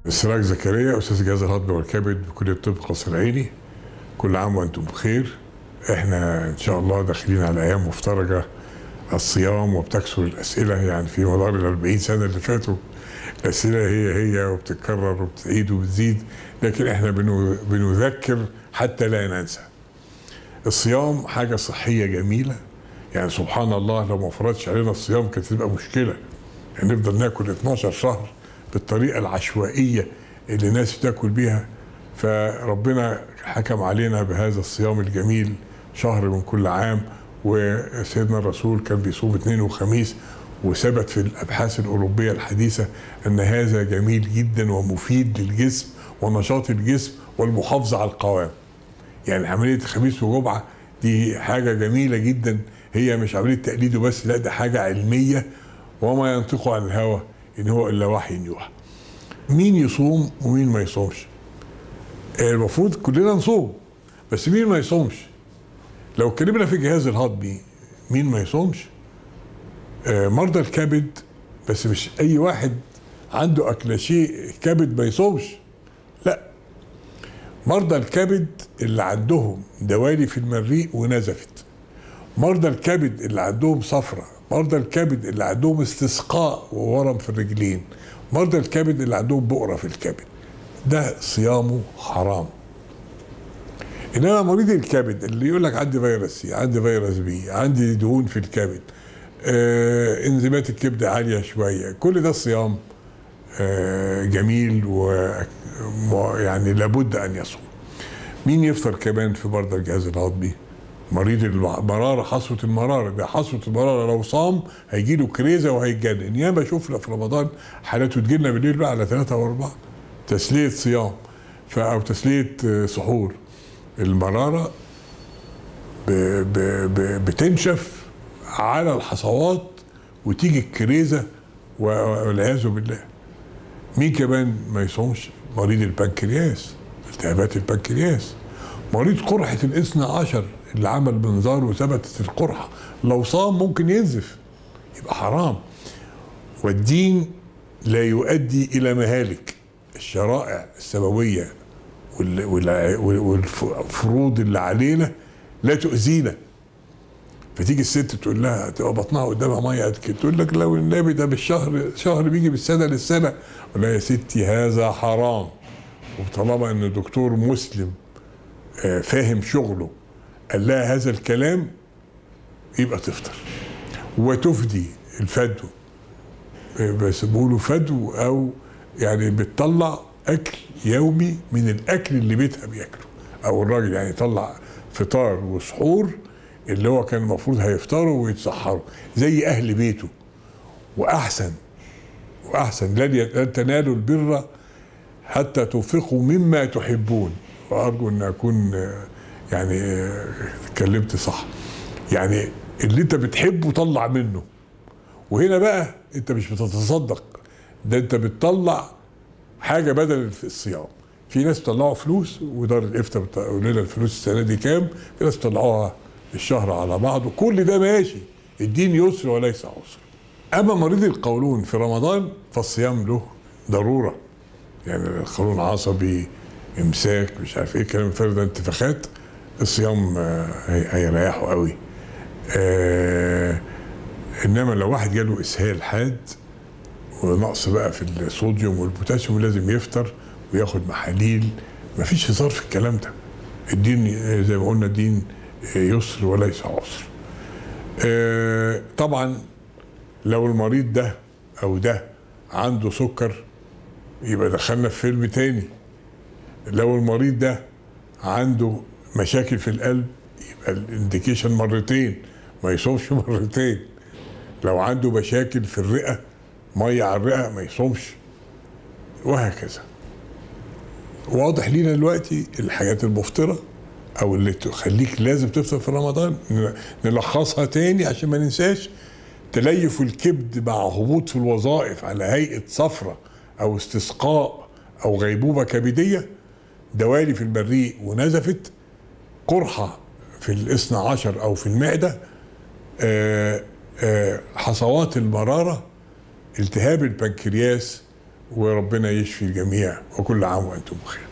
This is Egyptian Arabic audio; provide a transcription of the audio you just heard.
سراج زكريا استاذ جهاز الهضم والكبد بكليه الطب قصر العيني كل عام وانتم بخير احنا ان شاء الله داخلين على ايام مفترجه الصيام وبتكثر الاسئله يعني في مدار ال 40 سنه اللي فاتوا الاسئله هي هي وبتتكرر وبتعيد وبتزيد لكن احنا بنو بنذكر حتى لا ننسى الصيام حاجه صحيه جميله يعني سبحان الله لو ما فرضش علينا الصيام كانت تبقى مشكله يعني نفضل ناكل 12 شهر بالطريقه العشوائيه اللي الناس بتاكل بيها فربنا حكم علينا بهذا الصيام الجميل شهر من كل عام وسيدنا الرسول كان بيصوم اثنين وخميس وثبت في الابحاث الاوروبيه الحديثه ان هذا جميل جدا ومفيد للجسم ونشاط الجسم والمحافظه على القوام. يعني عمليه خميس وجمعه دي حاجه جميله جدا هي مش عمليه تقليد وبس لا ده حاجه علميه وما ينطق عن الهوى ان هو الا وحي يوحى. مين يصوم ومين ما يصومش؟ المفروض كلنا نصوم بس مين ما يصومش؟ لو اتكلمنا في الجهاز الهضمي مين ما يصومش؟ آه مرضى الكبد بس مش اي واحد عنده اكلاشيه كبد ما يصومش لا مرضى الكبد اللي عندهم دوالي في المريء ونزفت مرضى الكبد اللي عندهم صفرة مرضى الكبد اللي عندهم استسقاء وورم في الرجلين مرضى الكبد اللي عندهم بؤرة في الكبد ده صيامه حرام انما مريض الكبد اللي يقول لك عندي فيروس سي عندي فيروس بي عندي دهون في الكبد آه انزيمات الكبد عاليه شويه كل ده صيام آه جميل ويعني لابد ان يصوم مين يفطر كمان في مرضى الجهاز الهضمي مريض المراره حصوه المراره ده حصوه المراره لو صام هيجي له كريزه وهيتجنن ياما شفنا في رمضان حالاته تجيلنا بالليل بقى على ثلاثه واربعه تسليه صيام او تسليه سحور المراره ب ب ب بتنشف على الحصوات وتيجي الكريزه والعياذ بالله مين كمان ما يصومش مريض البنكرياس التهابات البنكرياس مريض قرحة الاثنى عشر اللي عمل منظار وثبتت القرحة لو صام ممكن ينزف يبقى حرام والدين لا يؤدي إلى مهالك الشرائع السماوية والفروض اللي علينا لا تؤذينا فتيجي الست تقول لها تبقى بطنها قدامها ميه قد كده تقول لك لو النبي ده بالشهر شهر بيجي بالسنه للسنه ولا يا ستي هذا حرام وطالما ان دكتور مسلم فاهم شغله قال لها هذا الكلام يبقى تفطر وتفدي الفدو بس بيقولوا فدو او يعني بتطلع اكل يومي من الاكل اللي بيتها بياكله او الراجل يعني يطلع فطار وسحور اللي هو كان المفروض هيفطروا ويتسحروا زي اهل بيته واحسن واحسن لن تنالوا البر حتى تنفقوا مما تحبون وارجو ان اكون يعني اتكلمت صح يعني اللي انت بتحبه طلع منه وهنا بقى انت مش بتتصدق ده انت بتطلع حاجه بدل الصيام في ناس طلعوا فلوس ودار الافتاء بتقول لنا الفلوس السنه دي كام في ناس طلعوها الشهر على بعضه كل ده ماشي الدين يسر وليس عسر اما مريض القولون في رمضان فالصيام له ضروره يعني القولون عصبي امساك مش عارف ايه كلام فارغ ده انتفاخات الصيام هيريحه قوي آه انما لو واحد جاله اسهال حاد ونقص بقى في الصوديوم والبوتاسيوم لازم يفطر وياخد محاليل مفيش هزار في الكلام ده الدين زي ما قلنا دين يسر وليس عسر آه طبعا لو المريض ده او ده عنده سكر يبقى دخلنا في فيلم تاني لو المريض ده عنده مشاكل في القلب يبقى الانديكيشن مرتين ما يصومش مرتين لو عنده مشاكل في الرئه ميه على الرئه ما يصومش وهكذا واضح لينا دلوقتي الحاجات المفطره او اللي تخليك لازم تفطر في رمضان نلخصها تاني عشان ما ننساش تليف الكبد مع هبوط في الوظائف على هيئه صفرة او استسقاء او غيبوبه كبديه دوالي في المريء ونزفت قرحه في الاثنى عشر او في المعده آآ آآ حصوات المراره التهاب البنكرياس وربنا يشفي الجميع وكل عام وانتم بخير